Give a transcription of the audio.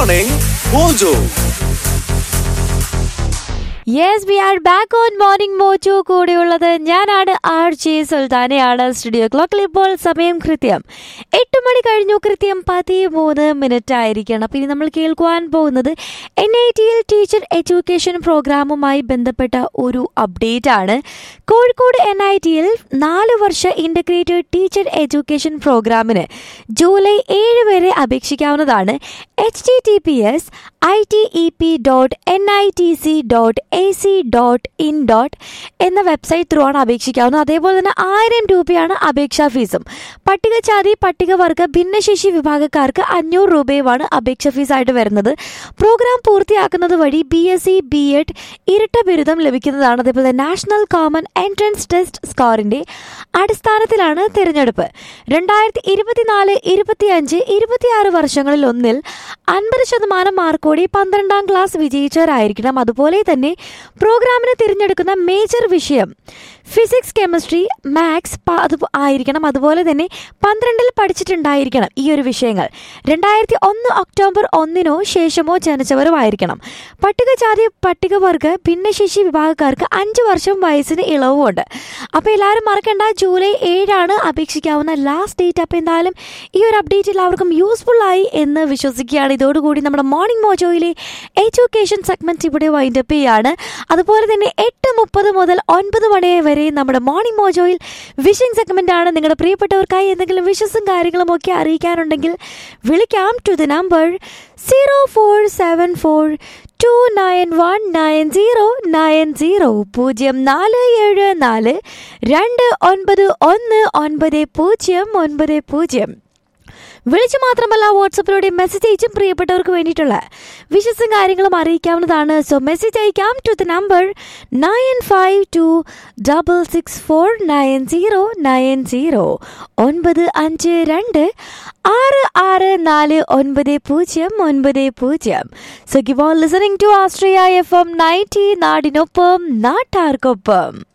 Morning Mojo. Yes we are back on morning Mojo കൂടെയുള്ളത് ഞാനാണ് R J സുൽത്താനയാണ് studio ക്ലോക്കിൽ ഇപ്പോൾ സമയം കൃത്യം എട്ട് മണി കഴിഞ്ഞു കൃത്യം പതിമൂന്ന് മിനിറ്റ് ആയിരിക്കണം പിന്നെ നമ്മൾ കേൾക്കുവാൻ പോകുന്നത് എൻ ഐ ടിയിൽ ടീച്ചർ എഡ്യൂക്കേഷൻ പ്രോഗ്രാമുമായി ബന്ധപ്പെട്ട ഒരു അപ്ഡേറ്റ് ആണ് കോഴിക്കോട് എൻ ഐ ടിയിൽ നാല് വർഷ ഇൻ്റഗ്രേറ്റഡ് ടീച്ചർ എഡ്യൂക്കേഷൻ പ്രോഗ്രാമിന് ജൂലൈ ഏഴ് വരെ അപേക്ഷിക്കാവുന്നതാണ് H T T P S I T E P dot N I T C dot A C dot in dot എന്ന വെബ്സൈറ്റ് ത്രൂ ആണ് അപേക്ഷിക്കാവുന്നത് അതേപോലെ തന്നെ ആയിരം രൂപയാണ് അപേക്ഷാ ഫീസും പട്ടികജാതി പട്ടികവർഗ ഭിന്നശേഷി വിഭാഗക്കാർക്ക് അഞ്ഞൂറ് രൂപയുമാണ് അപേക്ഷാ ഫീസായിട്ട് വരുന്നത് പ്രോഗ്രാം പൂർത്തിയാക്കുന്നത് വഴി B S C B Ed ഇരട്ട ബിരുദം ലഭിക്കുന്നതാണ് അതേപോലെ നാഷണൽ കോമൺ എൻട്രൻസ് ടെസ്റ്റ് സ്കോറിന്റെ അടിസ്ഥാനത്തിലാണ് തിരഞ്ഞെടുപ്പ് രണ്ടായിരത്തി ഇരുപത്തിനാല് ഇരുപത്തിയഞ്ച് ഇരുപത്തിയാറ് വർഷങ്ങളിൽ ഒന്നിൽ അൻപത് ശതമാനം മാർക്കോടെ പന്ത്രണ്ടാം ക്ലാസ് വിജയിച്ചവരായിരിക്കണം അതുപോലെ തന്നെ പ്രോഗ്രാമിന് തിരഞ്ഞെടുക്കുന്ന മേജർ വിഷയം ഫിസിക്സ് കെമിസ്ട്രി മാത്സ് അത് ആയിരിക്കണം അതുപോലെ തന്നെ പന്ത്രണ്ടിൽ പഠിച്ചിട്ടുണ്ടായിരിക്കണം ഈ ഒരു വിഷയങ്ങൾ രണ്ടായിരത്തി ഒന്ന് ഒക്ടോബർ ഒന്നിനോ ശേഷമോ ജനിച്ചവരും ആയിരിക്കണം പട്ടികജാതി പട്ടികവർഗ ഭിന്നശേഷി വിഭാഗക്കാർക്ക് അഞ്ച് വർഷം വയസ്സിന് ഇളവുമുണ്ട് അപ്പോൾ എല്ലാവരും മറക്കണ്ട ജൂലൈ ഏഴാണ് അപേക്ഷിക്കാവുന്ന ലാസ്റ്റ് ഡേറ്റ് അപ്പോൾ എന്തായാലും ഈ ഒരു അപ്ഡേറ്റ് എല്ലാവർക്കും യൂസ്ഫുൾ ആയി എന്ന് വിശ്വസിക്കുകയാണ് ഇതോടുകൂടി നമ്മുടെ മോർണിംഗ് മോജോയിലെ എഡ്യൂക്കേഷൻ സെഗ്മെന്റ് ഇവിടെ വൈൻഡപ്പ് ചെയ്യാണ് അതുപോലെ തന്നെ എട്ട് മുപ്പത് മുതൽ ഒൻപത് മണി വരെ നമ്മുടെ മോർണിംഗ് മോജോയിൽ വിഷിംഗ് സെഗ്മെന്റ് ആണ് നിങ്ങളുടെ പ്രിയപ്പെട്ടവർക്കായി എന്തെങ്കിലും വിഷസും കാര്യങ്ങളും ഒക്കെ അറിയിക്കാനുണ്ടെങ്കിൽ വിളിക്കാം to the number zero four seven four two nine one nine zero nine zero പൂജ്യം നാല് ഏഴ് നാല് രണ്ട് ഒൻപത് ഒന്ന് ഒൻപത് പൂജ്യം ഒൻപത് പൂജ്യം വിളിച്ചു മാത്രമല്ല വാട്സപ്പിലൂടെ മെസ്സേജ് അയച്ചും പ്രിയപ്പെട്ടവർക്ക് വേണ്ടിയിട്ടുള്ള വിശസും കാര്യങ്ങളും അറിയിക്കാവുന്നതാണ് സോ മെസ്സേജ് അയക്കാം to the number nine five two double six four nine zero nine zero ഒൻപത് അഞ്ച് രണ്ട് ആറ് ആറ് നാല് ഒൻപത് പൂജ്യം ഒൻപത് പൂജ്യം so give on listening to Astria F M ninety നാടിനൊപ്പം നാട്ടാർക്കൊപ്പം